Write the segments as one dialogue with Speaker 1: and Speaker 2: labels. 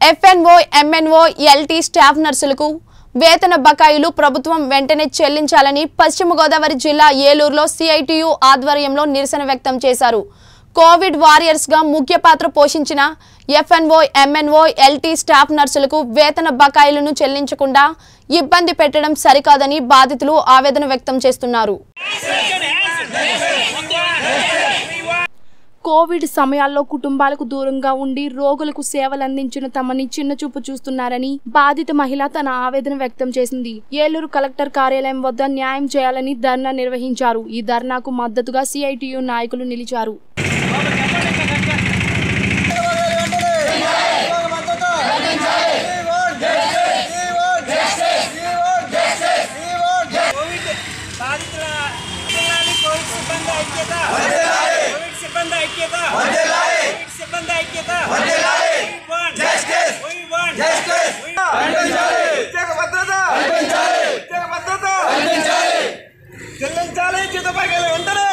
Speaker 1: F&O MNO LT staff నర్సులకు వేతన బకాయిలు ప్రభుత్వం వెంటనే చెల్లించాలని పశ్చిమ గోదావరి జిల్లా ఏలూరులో సిఐటియు ఆధ్వర్యంలో నిరసన వ్యక్తం చేశారు కోవిడ్ వారియర్స్ గా ముఖ్య పాత్ర పోషించిన ఎఫ్ఎన్ఓ ఎంఎన్ఓ ఎల్టీ స్టాఫ్ నర్సులకు వేతన బకాయిలను చెల్లించకుండా ఇబ్బంది పెట్టడం సరికాదని బాధితులు ఆవేదన వ్యక్తం చేస్తున్నారు కోవిడ్ సమయాల్లో కుటుంబాలకు దూరంగా ఉండి రోగులకు సేవలు అందించిన తమని చిన్నచూపు చూస్తున్నారని బాధిత మహిళ తన ఆవేదన వ్యక్తం చేసింది ఏలూరు కలెక్టర్ కార్యాలయం వద్ద న్యాయం చేయాలని ధర్నా నిర్వహించారు ఈ ధర్నాకు మద్దతుగా సిఐటియు నాయకులు నిలిచారు
Speaker 2: కోవిడ్ బాధితుల జిల్లాని కోవిడ్ సిబ్బంది ఐక్యత కోవిడ్ సిబ్బంది ఐక్యత కోవిడ్ సిబ్బంది ఐక్యత We want justice. We want justice. We
Speaker 3: ఉద్యోగ భద్రత ఉద్యోగ భద్రత చెల్లించాలి జీత పథకాలు వెంటనే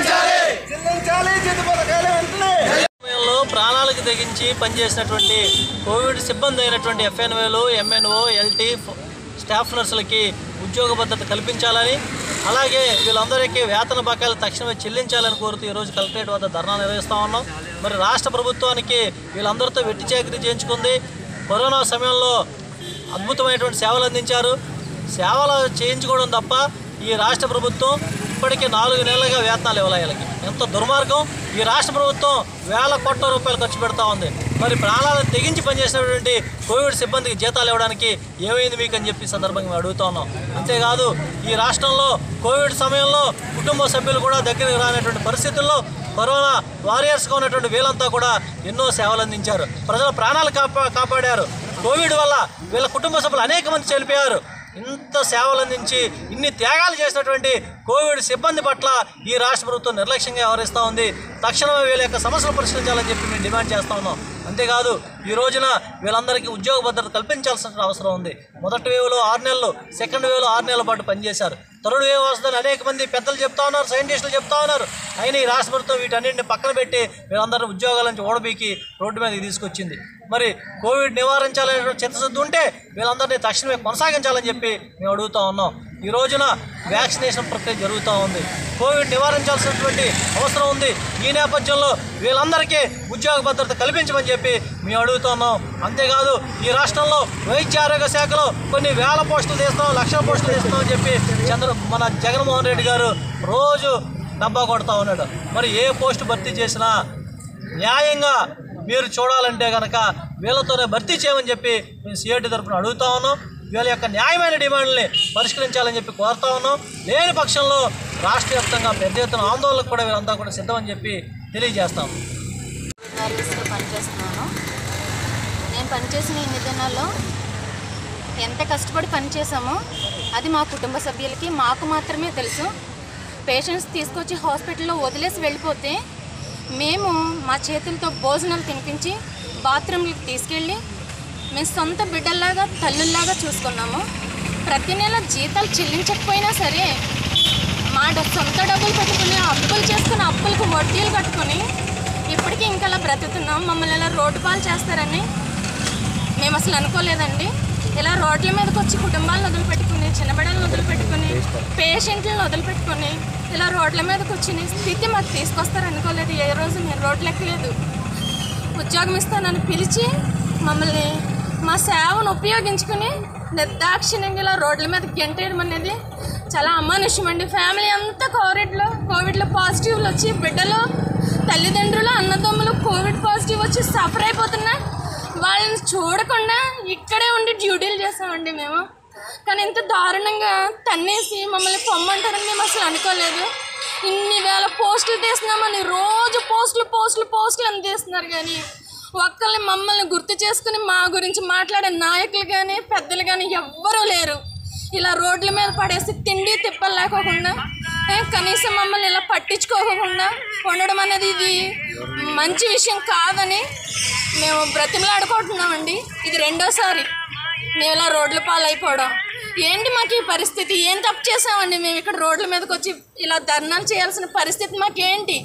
Speaker 3: చెల్లించాలి జీత పథకాలు వెంటనే
Speaker 4: సమయంలో ప్రాణాలకు తెగించి పనిచేసినటువంటి కోవిడ్ సిబ్బంది అయినటువంటి ఎఫ్ఎన్ఓలు ఎంఎన్ఓ ఎల్టీ స్టాఫ్ నర్సులకి ఉద్యోగ భద్రత కల్పించాలని అలాగే వీళ్ళందరికీ వేతన బకాయిలు తక్షణమే చెల్లించాలని కోరుతూ ఈరోజు కలెక్టరేట్ వద్ద ధర్నా నిర్వహిస్తా ఉన్నాం మరి రాష్ట్ర ప్రభుత్వానికి వీళ్ళందరితో వెట్టి చాకరీ చేయించుకుంది కరోనా సమయంలో అద్భుతమైనటువంటి సేవలు అందించారు సేవలు చేయించుకోవడం తప్ప ఈ రాష్ట్ర ప్రభుత్వం ఇప్పటికే నాలుగు నెలలుగా వేతనాలు ఇవ్వాలి వీళ్ళకి ఎంత దుర్మార్గం ఈ రాష్ట్ర ప్రభుత్వం వేల కోట్ల రూపాయలు ఖర్చు పెడతా ఉంది మరి ప్రాణాలను తెగించి పనిచేసినటువంటి కోవిడ్ సిబ్బందికి జీతాలు ఇవ్వడానికి ఏమైంది మీకు అని చెప్పి ఈ సందర్భంగా మేము అడుగుతా ఉన్నాం అంతేకాదు ఈ రాష్ట్రంలో కోవిడ్ సమయంలో కుటుంబ సభ్యులు కూడా దగ్గరికి రానటువంటి పరిస్థితుల్లో కరోనా వారియర్స్గా ఉన్నటువంటి వీళ్ళంతా కూడా ఎన్నో సేవలు అందించారు ప్రజల ప్రాణాలు కాపా కాపాడారు కోవిడ్ వల్ల వీళ్ళ కుటుంబ సభ్యులు అనేక మంది చనిపోయారు ఇంత సేవలు అందించి ఇన్ని త్యాగాలు చేసినటువంటి కోవిడ్ సిబ్బంది పట్ల ఈ రాష్ట్ర ప్రభుత్వం నిర్లక్ష్యంగా వ్యవహరిస్తూ ఉంది తక్షణమే వీళ్ళ యొక్క సమస్యలు పరిష్కరించాలని చెప్పి మేము డిమాండ్ చేస్తా ఉన్నాం అంతేకాదు ఈ రోజున వీళ్ళందరికీ ఉద్యోగ భద్రత కల్పించాల్సిన అవసరం ఉంది మొదటి వేవ్లో ఆరు నెలలు సెకండ్ వేవ్లో ఆరు నెలల పాటు పనిచేశారు థర్డ్ వేవ్ వస్తుందని అనేక మంది పెద్దలు చెప్తా ఉన్నారు సైంటిస్టులు చెప్తా ఉన్నారు అయినా ఈ రాష్ట్ర ప్రభుత్వం వీటన్నింటిని పక్కన పెట్టి వీళ్ళందరూ ఉద్యోగాల నుంచి ఓడబీకి రోడ్డు మీదకి తీసుకొచ్చింది మరి కోవిడ్ నివారించాలనే చిత్తశుద్ధి ఉంటే వీళ్ళందరినీ తక్షణమే కొనసాగించాలని చెప్పి మేము అడుగుతా ఉన్నాం ఈ రోజున వ్యాక్సినేషన్ ప్రక్రియ జరుగుతూ ఉంది కోవిడ్ నివారించాల్సినటువంటి అవసరం ఉంది ఈ నేపథ్యంలో వీళ్ళందరికీ ఉద్యోగ భద్రత కల్పించమని చెప్పి మేము అడుగుతున్నాం అంతేకాదు ఈ రాష్ట్రంలో వైద్య ఆరోగ్య శాఖలో కొన్ని వేల పోస్టులు తీస్తాం లక్షల పోస్టులు తీస్తాం అని చెప్పి చంద్ర మన జగన్మోహన్ రెడ్డి గారు రోజు డబ్బా కొడతా ఉన్నాడు మరి ఏ పోస్టు భర్తీ చేసినా న్యాయంగా మీరు చూడాలంటే కనుక వీళ్ళతోనే భర్తీ చేయమని చెప్పి మేము సిఐటి తరఫున అడుగుతా ఉన్నాం వీళ్ళ యొక్క న్యాయమైన డిమాండ్ని పరిష్కరించాలని చెప్పి కోరుతా ఉన్నాం లేని పక్షంలో రాష్ట్ర వ్యాప్తంగా పెద్ద ఎత్తున ఆందోళనకు కూడా వీళ్ళంతా కూడా సిద్ధమని చెప్పి తెలియజేస్తాం
Speaker 5: ఆఫీస్లో పనిచేస్తున్నాను నేను పనిచేసిన ఇన్ని దినాల్లో ఎంత కష్టపడి పనిచేసామో అది మా కుటుంబ సభ్యులకి మాకు మాత్రమే తెలుసు పేషెంట్స్ తీసుకొచ్చి హాస్పిటల్లో వదిలేసి వెళ్ళిపోతే మేము మా చేతులతో భోజనాలు తినిపించి బాత్రూమ్కి తీసుకెళ్ళి మేము సొంత బిడ్డల్లాగా తల్లుల్లాగా చూసుకున్నాము ప్రతి నెల జీతాలు చెల్లించకపోయినా సరే మా డ- సొంత డబ్బులు పెట్టుకుని అప్పులు చేసుకుని అప్పులకు వడ్డీలు కట్టుకొని ఇప్పటికీ ఇంకా అలా బ్రతుకుతున్నాం మమ్మల్ని ఇలా రోడ్డు పాలు చేస్తారని మేము అసలు అనుకోలేదండి ఇలా రోడ్ల మీదకి వచ్చి కుటుంబాలను వదిలిపెట్టుకుని చిన్నబిడ్డలను వదిలిపెట్టుకుని పేషెంట్లను వదిలిపెట్టుకుని ఇలా రోడ్ల మీదకి వచ్చిన స్థితి మాకు తీసుకొస్తారు అనుకోలేదు ఏ రోజు మేము రోడ్లు ఎక్కలేదు ఉద్యోగం ఇస్తానని పిలిచి మమ్మల్ని మా సేవను ఉపయోగించుకుని నిర్దాక్షిణ్యంగా ఇలా రోడ్ల మీద గెంటేయడం అనేది చాలా అమానుష్యం అండి ఫ్యామిలీ అంతా కోవిడ్లో కోవిడ్లో పాజిటివ్లు వచ్చి బిడ్డలు తల్లిదండ్రులు అన్నదమ్ములు కోవిడ్ పాజిటివ్ వచ్చి సఫర్ అయిపోతున్నా వాళ్ళని చూడకుండా ఇక్కడే ఉండి డ్యూటీలు చేసామండి మేము కానీ ఇంత దారుణంగా తన్నేసి మమ్మల్ని పొమ్మంటారని మేము అసలు అనుకోలేదు ఇన్ని వేల పోస్టులు తీస్తున్నామని రోజు పోస్టులు పోస్టులు పోస్టులు అని తీస్తున్నారు కానీ ఒక్కళ్ళని మమ్మల్ని గుర్తు చేసుకుని మా గురించి మాట్లాడే నాయకులు కానీ పెద్దలు కానీ ఎవ్వరూ లేరు ఇలా రోడ్ల మీద పడేసి తిండి తిప్పలు లేకోకుండా ఏ, కనీసం మమ్మల్ని ఇలా పట్టించుకోకుండా ఉండడం అనేది ఇది మంచి విషయం కాదని మేము బ్రతిమలాడుకుంటున్నామండి ఇది రెండోసారి మేము ఇలా రోడ్ల పాలైపోవడం ఏంటి మాకు ఈ పరిస్థితి ఏం తప్పు చేసామండి మేము ఇక్కడ రోడ్ల మీదకి వచ్చి ఇలా ధర్నాలు చేయాల్సిన పరిస్థితి మాకేంటి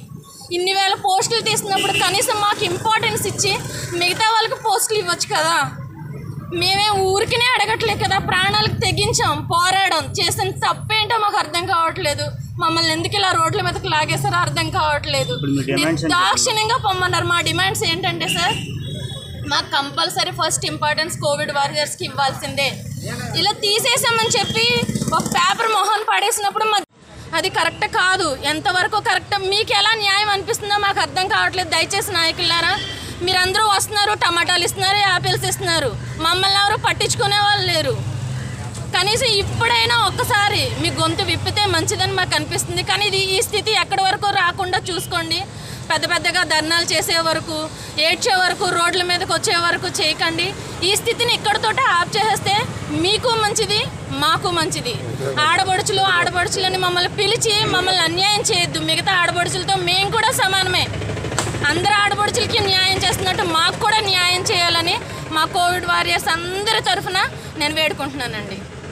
Speaker 6: ఇన్ని వేల పోస్టులు తీసినప్పుడు కనీసం మాకు ఇంపార్టెన్స్ ఇచ్చి మిగతా వాళ్ళకి పోస్టులు ఇవ్వచ్చు కదా మేమే ఊరికినే అడగట్లేదు కదా ప్రాణాలకు తెగించాం పోరాడం చేసిన తప్పేంటో మాకు అర్థం కావట్లేదు మమ్మల్ని ఎందుకు ఇలా రోడ్ల మీదకి లాగేసారో అర్థం కావట్లేదు దాక్షిణ్యంగా పొమ్మన్నారు మా డిమాండ్స్ ఏంటంటే సార్ మాకు కంపల్సరీ ఫస్ట్ ఇంపార్టెన్స్ కోవిడ్ వారియర్స్కి ఇవ్వాల్సిందే ఇలా తీసేసామని చెప్పి ఒక పేపర్ మొహన్ పడేసినప్పుడు మా అది కరెక్ట్ కాదు ఎంతవరకు కరెక్ట్ మీకు ఎలా న్యాయం అనిపిస్తుందో మాకు అర్థం కావట్లేదు దయచేసి నాయకులారా మీరందరూ వస్తున్నారు టమాటాలు ఇస్తున్నారు యాపిల్స్ ఇస్తున్నారు మమ్మల్ని ఎవరు పట్టించుకునే వాళ్ళు లేరు కనీసం ఇప్పుడైనా ఒక్కసారి మీ గొంతు విప్పితే మంచిదని మాకు అనిపిస్తుంది కానీ ఇది ఈ స్థితి ఎక్కడి వరకు రాకుండా చూసుకోండి పెద్ద పెద్దగా ధర్నాలు చేసే వరకు ఏడ్చే వరకు రోడ్ల మీదకి వచ్చే వరకు చేయకండి ఈ స్థితిని ఇక్కడితోటే ఆఫ్ చేసేస్తే మీకు మంచిది మాకు మంచిది ఆడపడుచులు ఆడపడుచులని మమ్మల్ని పిలిచి మమ్మల్ని అన్యాయం చేయొద్దు మిగతా ఆడపడుచులతో మేము కూడా సమానమే అందరు ఆడపడుచులకి న్యాయం చేస్తున్నట్టు మాకు కూడా న్యాయం చేయాలని మా కోవిడ్ వారియర్స్ అందరి తరఫున నేను వేడుకుంటున్నానండి